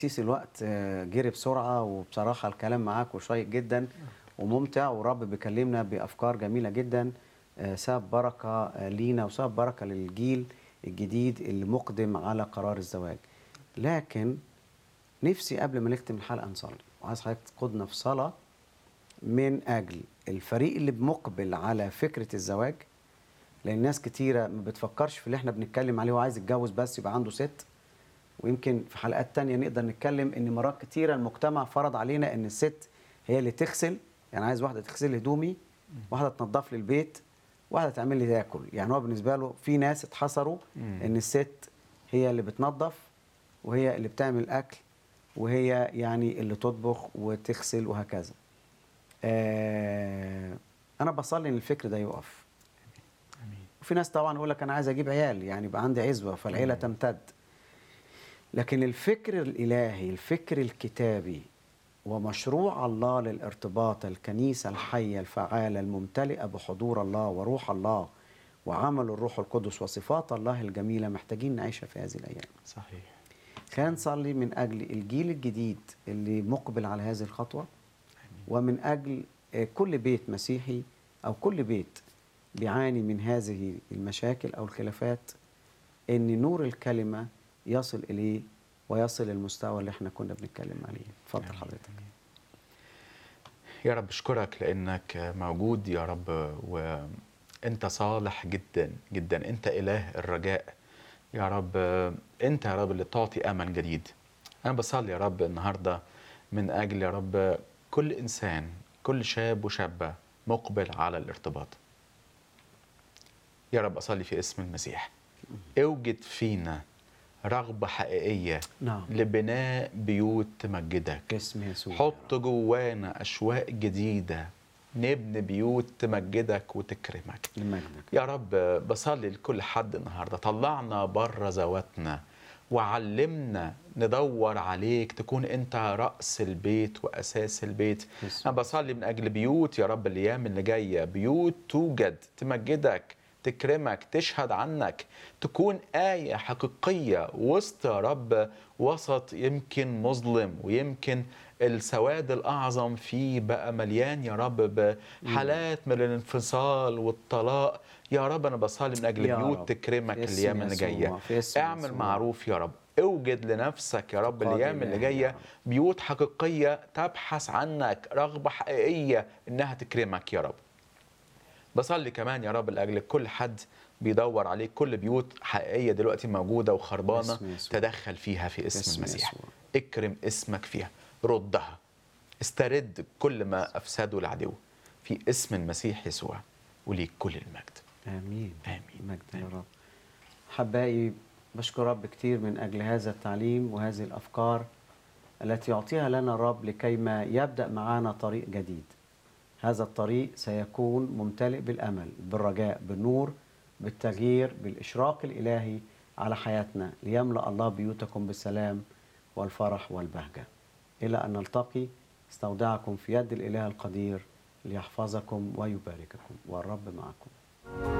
تيس الوقت آه، جري بسرعة وبصراحة الكلام معاك وشيق جدا وممتع ورب بيكلمنا بأفكار جميلة جدا آه، ساب بركة آه، لينا وساب بركة للجيل الجديد اللي مقدم على قرار الزواج لكن نفسي قبل ما نختم الحلقة نصلي وعايز حضرتك تقودنا في صلاة من أجل الفريق اللي مقبل على فكرة الزواج لأن ناس كتيرة ما بتفكرش في اللي احنا بنتكلم عليه وعايز يتجوز بس يبقى عنده ست ويمكن في حلقات تانية نقدر نتكلم ان مرات كتيرة المجتمع فرض علينا ان الست هي اللي تغسل يعني عايز واحدة تغسل لي هدومي واحدة تنظف لي البيت واحدة تعمل لي تاكل يعني هو بالنسبة له في ناس اتحصروا ان الست هي اللي بتنظف وهي اللي بتعمل اكل وهي يعني اللي تطبخ وتغسل وهكذا آه انا بصلي ان الفكر ده يقف وفي ناس طبعا يقول لك انا عايز اجيب عيال يعني يبقى عندي عزوه فالعيله تمتد لكن الفكر الالهي الفكر الكتابي ومشروع الله للارتباط الكنيسه الحيه الفعاله الممتلئه بحضور الله وروح الله وعمل الروح القدس وصفات الله الجميله محتاجين نعيشها في هذه الايام صحيح خلينا نصلي من اجل الجيل الجديد اللي مقبل على هذه الخطوه ومن اجل آه، كل بيت مسيحي او كل بيت بيعاني من هذه المشاكل او الخلافات ان نور الكلمه يصل اليه ويصل المستوى اللي احنا كنا بنتكلم عليه اتفضل آمين. حضرتك يا رب اشكرك لانك موجود يا رب وانت صالح جدا جدا انت اله الرجاء يا رب انت يا رب اللي تعطي امل جديد انا بصلي يا رب النهارده من اجل يا رب كل انسان كل شاب وشابه مقبل على الارتباط يا رب اصلي في اسم المسيح اوجد فينا رغبه حقيقيه نعم لبناء بيوت تمجدك باسم يسوع حط جوانا أشواق جديدة نبني بيوت تمجدك وتكرمك لمجدك يا رب بصلي لكل حد النهارده طلعنا بره ذواتنا وعلمنا ندور عليك تكون انت رأس البيت وأساس البيت باسم أنا بصلي من أجل بيوت يا رب الأيام اللي جاية بيوت توجد تمجدك تكرمك تشهد عنك تكون آية حقيقية وسط يا رب وسط يمكن مظلم ويمكن السواد الأعظم فيه بقى مليان يا رب بحالات من الانفصال والطلاق يا رب أنا بصلي من أجل يا بيوت رب. تكرمك في اسم الأيام اللي يسوع، جاية في اسم اعمل يسوع. معروف يا رب اوجد لنفسك يا رب قادر الايام اللي إلهي يا جايه رب. بيوت حقيقيه تبحث عنك رغبه حقيقيه انها تكرمك يا رب بصلي كمان يا رب لاجل كل حد بيدور عليك كل بيوت حقيقيه دلوقتي موجوده وخربانه باسم يسوع. تدخل فيها في اسم باسم المسيح يسوع. اكرم اسمك فيها ردها استرد كل ما افسده العدو في اسم المسيح يسوع وليك كل المجد امين آمين. مجد يا آمين. رب حبائي بشكر رب كتير من اجل هذا التعليم وهذه الافكار التي يعطيها لنا الرب لكيما يبدا معنا طريق جديد هذا الطريق سيكون ممتلئ بالامل بالرجاء بالنور بالتغيير بالاشراق الالهي على حياتنا ليملا الله بيوتكم بالسلام والفرح والبهجه الى ان نلتقي استودعكم في يد الاله القدير ليحفظكم ويبارككم والرب معكم